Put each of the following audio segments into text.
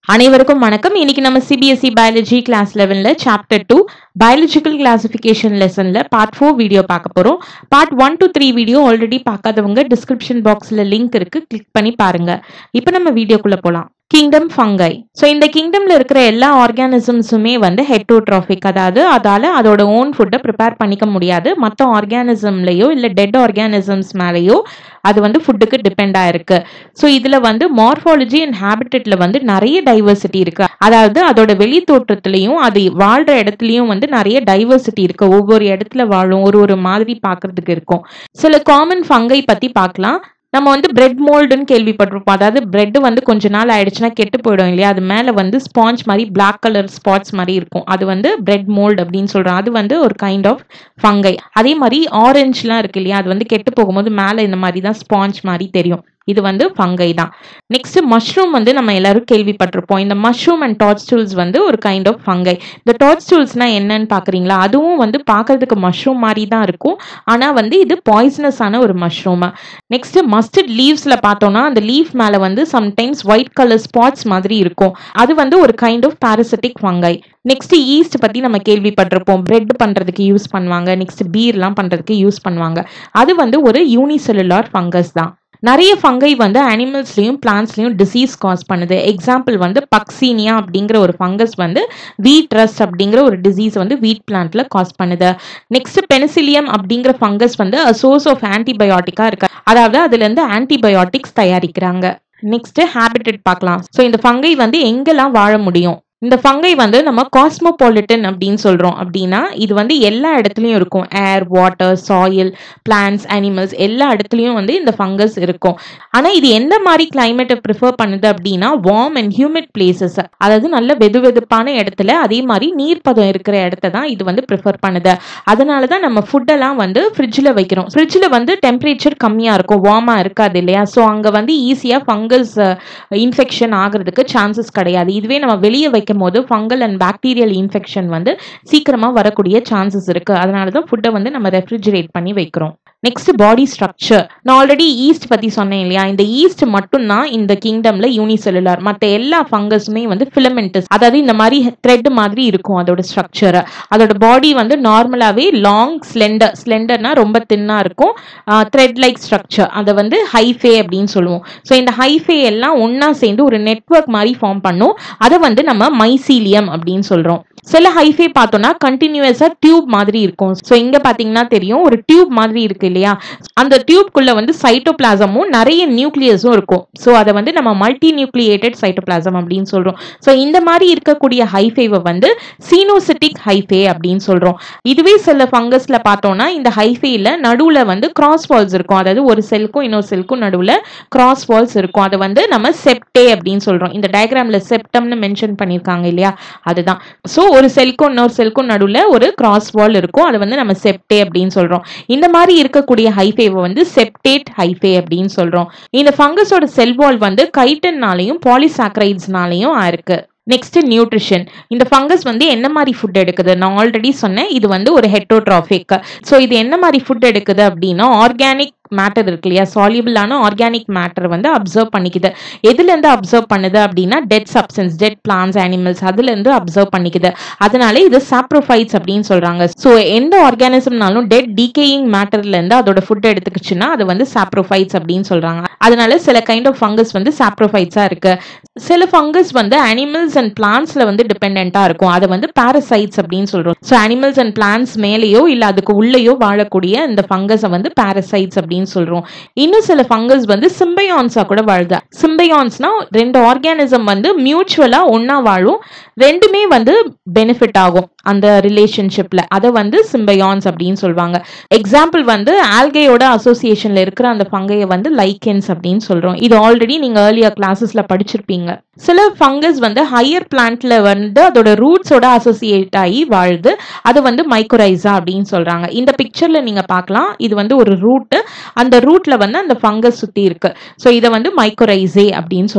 அனைவருக்கும் வணக்கம் இன்னைக்கு நம்ம சிபிஎஸ்இ பயாலஜி கிளாஸ் லெவலில் சாப்டர் டூ பயாலஜிக்கல் கிளாசிஃபிகேஷன் லெசனில் பார்ட் ஃபோர் வீடியோ பார்க்க போகிறோம் part one two three video already பார்க்காதவங்க டிஸ்கிரிப்ஷன் பாக்ஸில் லிங்க் இருக்கு கிளிக் பண்ணி பாருங்க இப்போ நம்ம வீடியோக்குள்ளே போகலாம் கிங்டம் ஃபங்கை ஸோ இந்த கிங்டம்ல இருக்கிற எல்லா ஆர்கானிசம்ஸுமே வந்து ஹெட்ரோட்ராஃபிக் அதாவது அதால அதோட ஓன் ஃபுட்டை ப்ரிப்பேர் பண்ணிக்க முடியாது மற்ற ஆர்கானிசம்லையோ இல்லை டெட் ஆர்கானிசம்ஸ் மேலேயோ அது வந்து ஃபுட்டுக்கு டிபெண்ட் ஆயிருக்கு ஸோ இதுல வந்து மார்ஃபாலஜி அண்ட் ஹேபிட்டட்ல வந்து நிறைய டைவர்சிட்டி இருக்கு அதாவது அதோட வெளி தோற்றத்திலையும் அது வாழ்ற இடத்துலயும் வந்து நிறைய டைவர்சிட்டி இருக்கு ஒவ்வொரு இடத்துல வாழும் ஒரு ஒரு மாதிரி பார்க்கிறதுக்கு இருக்கும் சில காமன் ஃபங்கை பத்தி பார்க்கலாம் நம்ம வந்து பிரெட் மோல்டுன்னு கேள்விப்பட்டிருப்போம் அதாவது பிரெட் வந்து கொஞ்ச நாள் ஆயிடுச்சுன்னா கெட்டு போயிடும் இல்லையா அது மேலே வந்து ஸ்பாஞ்ச் மாதிரி பிளாக் கலர் ஸ்பாட்ஸ் மாதிரி இருக்கும் அது வந்து பிரெட் மோல்டு அப்படின்னு சொல்றோம் அது வந்து ஒரு கைண்ட் ஆஃப் ஃபங்கை அதே மாதிரி ஆரஞ்சுலாம் இருக்கு இல்லையா அது வந்து கெட்டு போகும்போது மேலே இந்த மாதிரி தான் ஸ்பாஞ்ச் மாதிரி தெரியும் இது வந்து ஃபங்கை தான் நெக்ஸ்ட் மஷ்ரூம் வந்து நம்ம எல்லாரும் கேள்விப்பட்டிருப்போம் இந்த மஷ்ரூம் அண்ட் டாட்ஸ்டூல்ஸ் வந்து ஒரு கைண்ட் ஆஃப் ஃபங்கை இந்த டாட்ஸ்டூல்ஸ்னா என்னன்னு பாக்குறீங்களா அதுவும் வந்து பார்க்கிறதுக்கு மஷ்ரூம் மாதிரி தான் இருக்கும் ஆனா வந்து இது பாய்சனஸான ஒரு மஷ்ரூம் நெக்ஸ்ட் மஸ்டர்ட் லீவ்ஸ்ல பார்த்தோம்னா அந்த லீஃப் மேல வந்து சம்டைம்ஸ் ஒயிட் கலர் ஸ்பாட்ஸ் மாதிரி இருக்கும் அது வந்து ஒரு kind of parasitic fungi next yeast பத்தி நம்ம கேள்விப்பட்டிருப்போம் பிரெட் பண்றதுக்கு யூஸ் பண்ணுவாங்க நெக்ஸ்ட் பீர்லாம் பண்றதுக்கு யூஸ் பண்ணுவாங்க அது வந்து ஒரு யூனிசெல்லுலார் ஃபங்கஸ் தான் நிறைய ஃபங்கை வந்து அனிமல்ஸ்லயும் பிளான்ஸ்லயும் டிசீஸ் காஸ் பண்ணுது எக்ஸாம்பிள் வந்து பக்சீனியா அப்படிங்கிற ஒரு ஃபங்கஸ் வந்து வீட் ரஸ்ட் அப்படிங்கிற ஒரு டிசீஸ் வந்து வீட் பிளான்ட்ல காஸ் பண்ணுது நெக்ஸ்ட் பெனிசிலியம் அப்படிங்கிற ஃபங்கஸ் வந்து சோர்ஸ் ஆஃப் ஆன்டிபயோட்டிக்கா இருக்கு அதாவது அதுல இருந்து ஆன்டிபயோட்டிக்ஸ் தயாரிக்கிறாங்க நெக்ஸ்ட் ஹேபிட்டட் பார்க்கலாம் ஸோ இந்த ஃபங்கை வந்து எங்கெல்லாம் வாழ முடியும் இந்த ஃபங்கை வந்து நம்ம காஸ்மோபாலிட்டன் அப்படின்னு சொல்றோம் அப்படின்னா இது வந்து எல்லா இடத்துலயும் இருக்கும் air water soil plants animals எல்லா இடத்துலயும் வந்து இந்த ஃபங்கஸ் இருக்கும் ஆனா இது எந்த மாதிரி கிளைமேட்டை ப்ரிஃபர் பண்ணுது அப்படின்னா வார்ம் அண்ட் ஹியூமிட் பிளேசஸ் அதாவது நல்ல வெது வெதுப்பான இடத்துல அதே மாதிரி நீர்ப்பதம் இருக்கிற இடத்த தான் இது வந்து ப்ரிஃபர் பண்ணுது அதனால தான் நம்ம ஃபுட்டெல்லாம் வந்து ஃப்ரிட்ஜில் வைக்கிறோம் ஃப்ரிட்ஜில் வந்து டெம்பரேச்சர் கம்மியாக இருக்கும் வார்மாக இருக்காது இல்லையா ஸோ அங்கே வந்து ஈஸியாக ஃபங்கஸ் இன்ஃபெக்ஷன் ஆகிறதுக்கு சான்சஸ் கிடையாது இதுவே நம்ம வெளியே வைக்கும் போது ஃபங்கல் அண்ட் பாக்டீரியல் இன்ஃபெக்ஷன் வந்து சீக்கிரமாக வரக்கூடிய சான்சஸ் இருக்கு அதனால தான் ஃபுட்டை வந்து நம்ம ரெஃப்ரிஜரேட் பண்ணி வைக்கிறோம் நெக்ஸ்ட் பாடி ஸ்ட்ரக்சர் நான் ஆல்ரெடி ஈஸ்ட் பத்தி சொன்னேன் இல்லையா இந்த ஈஸ்ட் மட்டும்தான் இந்த கிங்டம்ல யூனிசெல்லுலார் மற்ற எல்லா ஃபங்கஸுமே வந்து ஃபிலமெண்டஸ் அதாவது இந்த மாதிரி த்ரெட் மாதிரி இருக்கும் அதோட ஸ்ட்ரக்சர் அதோட பாடி வந்து நார்மலாவே லாங் ஸ்லெண்டர் ஸ்லெண்டர்னா ரொம்ப தின்னா இருக்கும் த்ரெட் லைக் ஸ்ட்ரக்சர் அதை வந்து ஹைஃபே அப்படின்னு சொல்லுவோம் ஸோ இந்த ஹைஃபே எல்லாம் ஒன்னா சேர்ந்து ஒரு நெட்ஒர்க் மாதிரி ஃபார்ம் பண்ணும் அதை வந்து நம்ம மைசீலியம் அப்படின்னு சொல்றோம் சில ஹைஃபே பார்த்தோம்னா கண்டினியூஸா டியூப் மாதிரி இருக்கும் ஸோ இங்க பாத்தீங்கன்னா தெரியும் ஒரு டியூப் மாதிரி இருக்கு இல்லையா அந்த டியூப்குள்ள வந்து சைட்டோபிளாசமும் நிறைய நியூக்ளியஸும் இருக்கும் ஸோ அதை வந்து நம்ம மல்டி நியூக்ளியேட்டட் சைட்டோபிளாசம் அப்படின்னு சொல்றோம் ஸோ இந்த மாதிரி இருக்கக்கூடிய ஹைஃபேவை வந்து சீனோசிட்டிக் ஹைஃபே அப்படின்னு சொல்றோம் இதுவே சில ஃபங்கஸ்ல பார்த்தோம்னா இந்த ஹைஃபேல நடுவுல வந்து கிராஸ் வால்ஸ் இருக்கும் அதாவது ஒரு செல்க்கும் இன்னொரு செல்க்கும் நடுவுல கிராஸ் வால்ஸ் இருக்கும் அதை வந்து நம்ம செப்டே அப்படின்னு சொல்றோம் இந்த டயக்ராம்ல செப்டம்னு மென்ஷன் பண்ணியிருக்காங்க இல்லையா அதுதான் ஸோ ஒரு செல்க்கும் இன்னொரு செல்க்கும் நடுவில் ஒரு கிராஸ் வால் இருக்கும் அதை வந்து நம்ம செப்டே அப்படின்னு சொல்றோம் இந்த மாதிரி இருக்கக்கூடிய ஹைஃபேவை வந்து செப்டேட் ஹைஃபே அப்படின்னு சொல்றோம் இந்த ஃபங்கஸோட செல் வால் வந்து கைட்டன்னாலையும் பாலிசாக்ரைட்ஸ்னாலையும் இருக்கு நெக்ஸ்ட் நியூட்ரிஷன் இந்த ஃபங்கஸ் வந்து என்ன மாதிரி ஃபுட் எடுக்குது நான் ஆல்ரெடி சொன்னேன் இது வந்து ஒரு ஹெட்ரோட்ராஃபிக் ஸோ இது என்ன மாதிரி ஃபுட் எடுக்குது அப்படின்னா ஆர்கானிக் மேட்டர் இருக்கு இல்லையா சால்யூபிளான ஆர்கானிக் மேட்டர் வந்து அப்சர்வ் பண்ணிக்குது எதுலேருந்து அப்சர்வ் பண்ணுது அப்படின்னா dead substance dead plants animals அதுலேருந்து அப்சர்வ் பண்ணிக்குது அதனால இது சாப்ரோஃபைட்ஸ் அப்படின்னு சொல்றாங்க ஸோ எந்த ஆர்கானிசம்னாலும் டெட் டீகேயிங் மேட்டர்லேருந்து அதோட ஃபுட் எடுத்துக்கிச்சுன்னா அது வந்து சாப்ரோஃபைட்ஸ் அப்படின்னு சொல்றாங்க அதனால சில கைண்ட் ஆஃப் ஃபங்கஸ் வந்து சாப்ரோஃபைட்ஸா இருக்கு சில ஃபங்கஸ் வந்து அனிமல்ஸ் அண்ட் பிளான்ஸ்ல வந்து டிபெண்டா இருக்கும் அதை வந்து பாரசைட்ஸ் அப்படின்னு சொல்றோம் ஸோ அனிமல்ஸ் அண்ட் பிளான்ஸ் மேலேயோ இல்ல அதுக்கு உள்ளேயோ வாழக்கூடிய இந்த ஃபங்கஸை வந்து பாரசைட்ஸ் அப்படின்னு சொல்றோம் இன்னும் சில ஃபங்கஸ் வந்து சிம்பையான்ஸா கூட வாழுது சிம்பையான்ஸ்னா ரெண்டு ஆர்கானிசம் வந்து மியூச்சுவலா ஒன்னா வாழும் ரெண்டுமே வந்து பெனிஃபிட் ஆகும் அந்த ரிலேஷன்ஷிப்ல அதை வந்து சிம்பையான்ஸ் அப்படின்னு சொல்லுவாங்க எக்ஸாம்பிள் வந்து ஆல்கையோட அசோசியேஷன்ல இருக்கிற அந்த ஃபங்கையை வந்து லைக்கென்ஸ் அப்படின்னு சொல்றோம் இது ஆல்ரெடி நீங்க ஏர்லியர் கிளாஸஸ்ல படிச்சிருப்பீங்க சில ஃபங்கஸ் வந்து ஹையர் பிளான்ட்ல வந்து அதோட ரூட்ஸோட அசோசியேட் ஆகி வாழுது அது வந்து மைக்ரோரைசா அப்படின்னு சொல்றாங்க இந்த பிக்சர்ல நீங்க பார்க்கலாம் இது வந்து ஒரு ரூட் அந்த ரூட்ல வந்து அந்த ஃபங்கஸ் சுத்தி இருக்கு ஸோ இதை வந்து மைக்ரோரைசே அப்படின்னு சொல்றோம்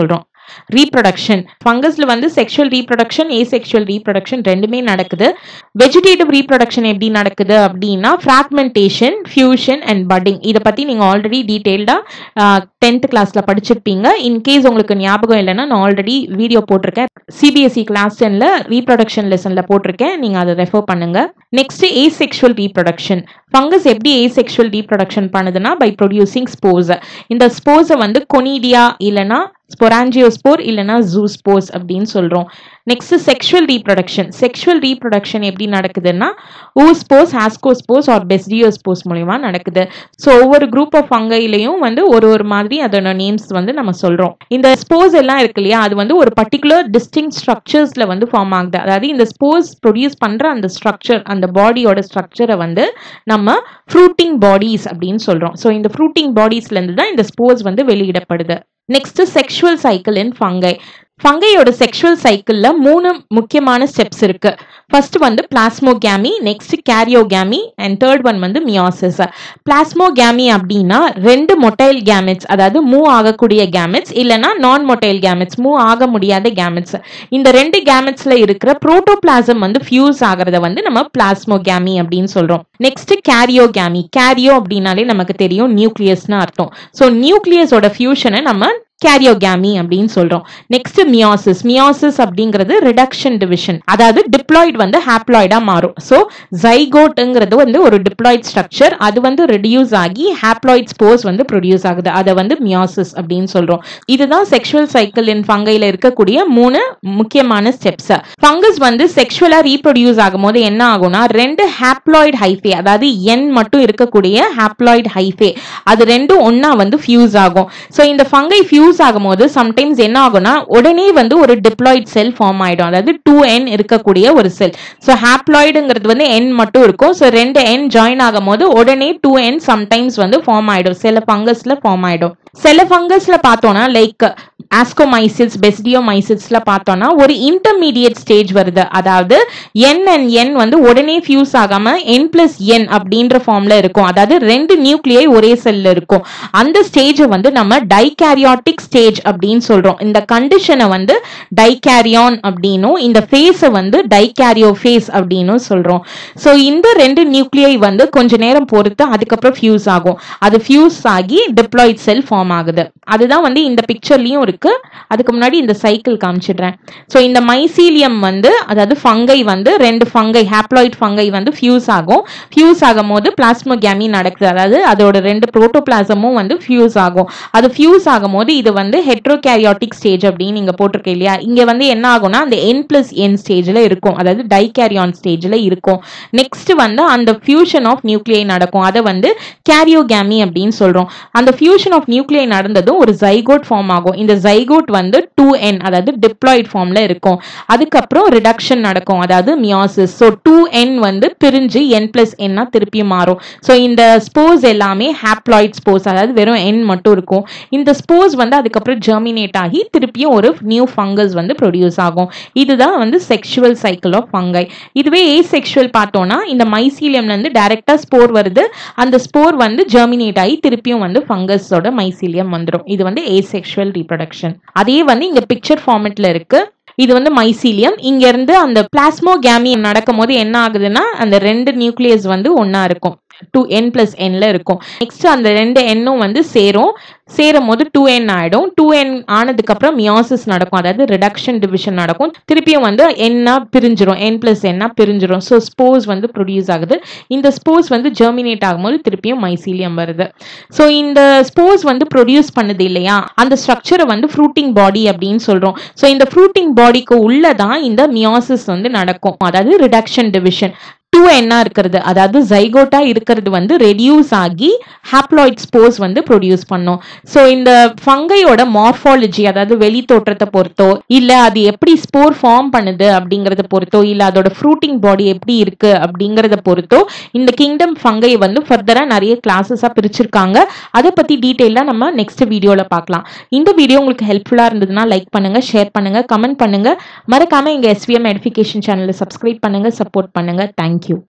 ரீப்ரொடக்ஷன் ஃபங்கஸ்ல வந்து sexual reproduction asexual reproduction ரெண்டுமே நடக்குது வெஜிடேட்டிவ் ரீப்ரொடக்ஷன் எப்படி நடக்குது அப்படின்னா ஃப்ராக்மெண்டேஷன் ஃபியூஷன் அண்ட் பட்டிங் இதை பத்தி நீங்க ஆல்ரெடி டீட்டெயில்டாக டென்த் கிளாஸ்ல படிச்சிருப்பீங்க இன்கேஸ் உங்களுக்கு ஞாபகம் இல்லைன்னா நான் ஆல்ரெடி வீடியோ போட்டிருக்கேன் சிபிஎஸ்சி கிளாஸ் டென்ல ரீப்ரொடக்ஷன் லெசன்ல போட்டிருக்கேன் நீங்க அதை ரெஃபர் பண்ணுங்க next asexual reproduction fungus எப்படி ஏ செக்ஷுவல் ரீப்ரொடக்ஷன் பண்ணுதுன்னா பை ப்ரொடியூசிங் ஸ்போர்ஸ் இந்த ஸ்போர்ஸை வந்து கொனிடியா இல்லைன்னா ஸ்பொராஞ்சியோஸ்போர் இல்லைன்னா ஜூஸ்போர்ஸ் அப்படின்னு சொல்றோம் next sexual reproduction sexual reproduction எப்படி நடக்குதுன்னா ஊஸ்போஸ் ஆஸ்கோஸ்போஸ் ஆர் பெஸ்டியோஸ்போஸ் மூலியமா நடக்குது ஸோ ஒவ்வொரு குரூப் ஆஃப் ஃபங்கையிலையும் வந்து ஒரு ஒரு மாதிரி அதோட நேம்ஸ் வந்து நம்ம சொல்றோம் இந்த ஸ்போர்ஸ் எல்லாம் இருக்கு இல்லையா அது வந்து ஒரு பர்டிகுலர் டிஸ்டிங் ஸ்ட்ரக்சர்ஸ்ல வந்து ஃபார்ம் ஆகுது அதாவது இந்த ஸ்போர்ஸ் ப்ரொடியூஸ் பண்ற அந்த ஸ்ட்ரக்சர் அந்த பாடியோட ஸ்ட்ரக்சரை வந்து நம்ம ஃப்ரூட்டிங் பாடிஸ் அப்படின்னு சொல்றோம் ஸோ இந்த ஃப்ரூட்டிங் பாடிஸ்ல இருந்து தான் இந்த ஸ்போர்ஸ் வந்து வெளியிடப்படுது next sexual cycle in fungi ஃபங்கையோட செக்ஷுவல் சைக்கிள்ல மூணு முக்கியமான ஸ்டெப்ஸ் இருக்கு ஃபர்ஸ்ட் வந்து plasmogamy next karyogamy and third one வந்து மியாசிஸ் பிளாஸ்மோகேமி அப்படின்னா ரெண்டு மொட்டைல் கேமெட்ஸ் அதாவது மூவ் ஆகக்கூடிய கேமெட்ஸ் இல்லைன்னா நான் மொட்டைல் கேமெட்ஸ் மூவ் ஆக முடியாத கேமெட்ஸ் இந்த ரெண்டு கேமெட்ஸ்ல இருக்கிற புரோட்டோபிளாசம் வந்து ஃபியூஸ் ஆகிறத வந்து நம்ம பிளாஸ்மோகேமி அப்படின்னு சொல்றோம் நெக்ஸ்ட் கேரியோகேமி கேரியோ அப்படின்னாலே நமக்கு தெரியும் நியூக்ளியஸ்னு அர்த்தம் ஸோ நியூக்ளியஸோட ஃபியூஷனை நம்ம கேரியோகேமி அப்படின்னு சொல்றோம் நெக்ஸ்ட் மியாசிஸ் மியாசிஸ் அப்படிங்கிறது ரிடக்ஷன் டிவிஷன் அதாவது டிப்ளாய்ட் வந்து ஹாப்ளாய்டா மாறும் ஸோ ஜைகோட்டுங்கிறது வந்து ஒரு டிப்ளாய்ட் ஸ்ட்ரக்சர் அது வந்து ரெடியூஸ் ஆகி ஹாப்ளாய்ட் ஸ்போர்ஸ் வந்து ப்ரொடியூஸ் ஆகுது அதை வந்து மியாசிஸ் அப்படின்னு சொல்றோம் இதுதான் செக்ஷுவல் சைக்கிள் இன் ஃபங்கைல இருக்கக்கூடிய மூணு முக்கியமான ஸ்டெப்ஸ் ஃபங்கஸ் வந்து செக்ஷுவலா ரீப்ரொடியூஸ் ஆகும்போது என்ன ஆகும்னா ரெண்டு ஹாப்ளாய்டு ஹைஃபே அதாவது என் மட்டும் இருக்கக்கூடிய ஹாப்ளாய்டு ஹைஃபே அது ரெண்டும் ஒன்னா வந்து ஃபியூஸ் ஆகும் ஸோ இந்த ஃபங்கை ஃபியூஸ் ஆகும்போது சம்டைம்ஸ் என்ன ஆகும்னா உடனே வந்து ஒரு டிப்ளாய்ட் செல் ஃபார்ம் ஆயிடும் அதாவது டூ என் இருக்கக்கூடிய ஒரு செல் ஸோ ஹாப்ளாய்டுங்கிறது வந்து என் மட்டும் இருக்கும் ஸோ ரெண்டு என் ஜாயின் ஆகும் போது உடனே டூ என் சம்டைம்ஸ் வந்து ஃபார்ம் ஆயிடும் சில ஃபங்கஸ்ல ஃபார்ம் ஆயிடும் சில ஃபங்கஸ்ல பார்த்தோம்னா லைக் ஆஸ்கோமைசில்ஸ் பெஸ்டியோமைசில்ஸ்ல பார்த்தோம்னா ஒரு இன்டர்மீடியட் ஸ்டேஜ் வருது அதாவது என் அண்ட் என் வந்து உடனே ஃபியூஸ் ஆகாம என் பிளஸ் என் அப்படின்ற ஃபார்ம்ல இருக்கும் அதாவது ரெண்டு நியூக்ளியை ஒரே செல்ல இருக்கும் அந்த ஸ்டேஜை வந்து நம்ம டைகாரியாட்டிக் ஸ்டேஜ் அப்படின்னு சொல்றோம் இந்த கண்டிஷனை வந்து டைகாரியான் அப்படின்னும் இந்த ஃபேஸை வந்து டைகாரியோ ஃபேஸ் அப்படின்னும் சொல்றோம் ஸோ இந்த ரெண்டு நியூக்ளியை வந்து கொஞ்ச நேரம் பொறுத்து அதுக்கப்புறம் ஃபியூஸ் ஆகும் அது ஃபியூஸ் ஆகி டிப்ளாய்ட் செல் ஃபார்ம் ஆகுது அதுதான் வந்து இந்த பிக்சர்லயும் இருக்கு அதுக்கு முன்னாடி இந்த சைக்கிள் காமிச்சிடுறேன் ஸோ இந்த மைசீலியம் வந்து அதாவது ஃபங்கை வந்து ரெண்டு ஃபங்கை ஹாப்ளாய்ட் ஃபங்கை வந்து ஃபியூஸ் ஆகும் ஃபியூஸ் ஆகும் போது பிளாஸ்மோகேமி நடக்குது அதாவது அதோட ரெண்டு புரோட்டோபிளாசமும் வந்து ஃபியூஸ் ஆகும் அது ஃபியூஸ் ஆகும் போது இது வந்து ஹெட்ரோகேரியாட்டிக் ஸ்டேஜ் அப்படின்னு நீங்க போட்டிருக்க இல்லையா இங்க வந்து என்ன ஆகும்னா அந்த என் பிளஸ் என் ஸ்டேஜ்ல இருக்கும் அதாவது டைகேரியான் ஸ்டேஜ்ல இருக்கும் நெக்ஸ்ட் வந்து அந்த ஃபியூஷன் ஆஃப் நியூக்ளியை நடக்கும் அதை வந்து கேரியோகேமி அப்படின்னு சொல்றோம் அந்த ஃபியூஷன் ஆஃப் நியூக்ளியை நடந்ததும் ஒரு ஜைகோட் ஃபார்ம் ஆகும் இந்த ஜைகோட் வந்து டூ என் அதாவது டிப்ளாய்ட் ஃபார்ம்ல இருக்கும் அதுக்கப்புறம் ரிடக்ஷன் நடக்கும் அதாவது மியாசிஸ் ஸோ டூ என் வந்து பிரிஞ்சு என் பிளஸ் என்னா திருப்பி மாறும் ஸோ இந்த ஸ்போர்ஸ் எல்லாமே ஹாப்ளாய்ட் ஸ்போர்ஸ் அதாவது வெறும் என் மட்டும் இருக்கும் இந்த ஸ்போர்ஸ் வந்து அதுக்கப்புறம் ஜெர்மினேட் ஆகி திருப்பியும் ஒரு நியூ ஃபங்கஸ் வந்து ப்ரொடியூஸ் ஆகும் இதுதான் வந்து செக்ஷுவல் சைக்கிள் ஆஃப் ஃபங்கை இதுவே ஏ செக்ஷுவல் பார்த்தோம்னா இந்த மைசீலியம்ல இருந்து டைரக்டா ஸ்போர் வருது அந்த ஸ்போர் வந்து ஜெர்மினேட் ஆகி திருப்பியும் வந்து ஃபங்கஸோட மைசீலியம் வந்துடும் இது வந்து ஏ செக்ஷுவல் ரீப்ரொடக்ஷன் அதே வந்து இங்க பிக்சர் ஃபார்மேட்ல இருக்கு இது வந்து மைசீலியம் இங்க இருந்து அந்த பிளாஸ்மோகேமி நடக்கும் போது என்ன ஆகுதுன்னா அந்த ரெண்டு நியூக்ளியஸ் வந்து ஒன்னா இருக்கும் டூ என் பிளஸ் என்ல இருக்கும் நெக்ஸ்ட் அந்த ரெண்டு எண்ணும் வந்து சேரும் சேரும் போது டூ என் ஆயிடும் டூ என் ஆனதுக்கு அப்புறம் மியாசிஸ் நடக்கும் அதாவது ரிடக்ஷன் டிவிஷன் நடக்கும் திருப்பியும் வந்து என்னா பிரிஞ்சிரும் என் பிளஸ் என்னா பிரிஞ்சிரும் ஸோ ஸ்போர்ஸ் வந்து ப்ரொடியூஸ் ஆகுது இந்த ஸ்போர்ஸ் வந்து ஜெர்மினேட் ஆகும்போது திருப்பியும் மைசீலியம் வருது ஸோ இந்த ஸ்போர்ஸ் வந்து ப்ரொடியூஸ் பண்ணுது இல்லையா அந்த ஸ்ட்ரக்சரை வந்து ஃப்ரூட்டிங் பாடி அப்படின்னு சொல்றோம் ஸோ இந்த ஃப்ரூட்டிங் பாடிக்கு உள்ளதான் இந்த மியாசிஸ் வந்து நடக்கும் அதாவது ரிடக்ஷன் டிவிஷன் டூ என்ன இருக்கிறது அதாவது ஜைகோட்டா இருக்கிறது வந்து ரெடியூஸ் ஆகி ஹாப்ளாய்ட் ஸ்போர்ஸ் வந்து ப்ரொடியூஸ் பண்ணும் ஸோ இந்த ஃபங்கையோட மார்ஃபாலஜி அதாவது வெளி தோற்றத்தை பொறுத்தோ இல்ல அது எப்படி ஸ்போர் ஃபார்ம் பண்ணுது அப்படிங்கறத பொறுத்தோ இல்ல அதோட ஃப்ரூட்டிங் பாடி எப்படி இருக்கு அப்படிங்கறத பொறுத்தோ இந்த கிங்டம் ஃபங்கை வந்து ஃபர்தரா நிறைய கிளாஸஸா பிரிச்சிருக்காங்க அதை பத்தி டீட்டெயிலா நம்ம நெக்ஸ்ட் வீடியோல பார்க்கலாம் இந்த வீடியோ உங்களுக்கு ஹெல்ப்ஃபுல்லா இருந்ததுன்னா லைக் பண்ணுங்க ஷேர் பண்ணுங்க கமெண்ட் பண்ணுங்க மறக்காம எங்க எஸ்விஎம் எடுஃபிகேஷன் சேனலை சப்ஸ்கிரைப் பண்ணுங்க சப்போர்ட் பண்ணுங்க தேங்க்யூ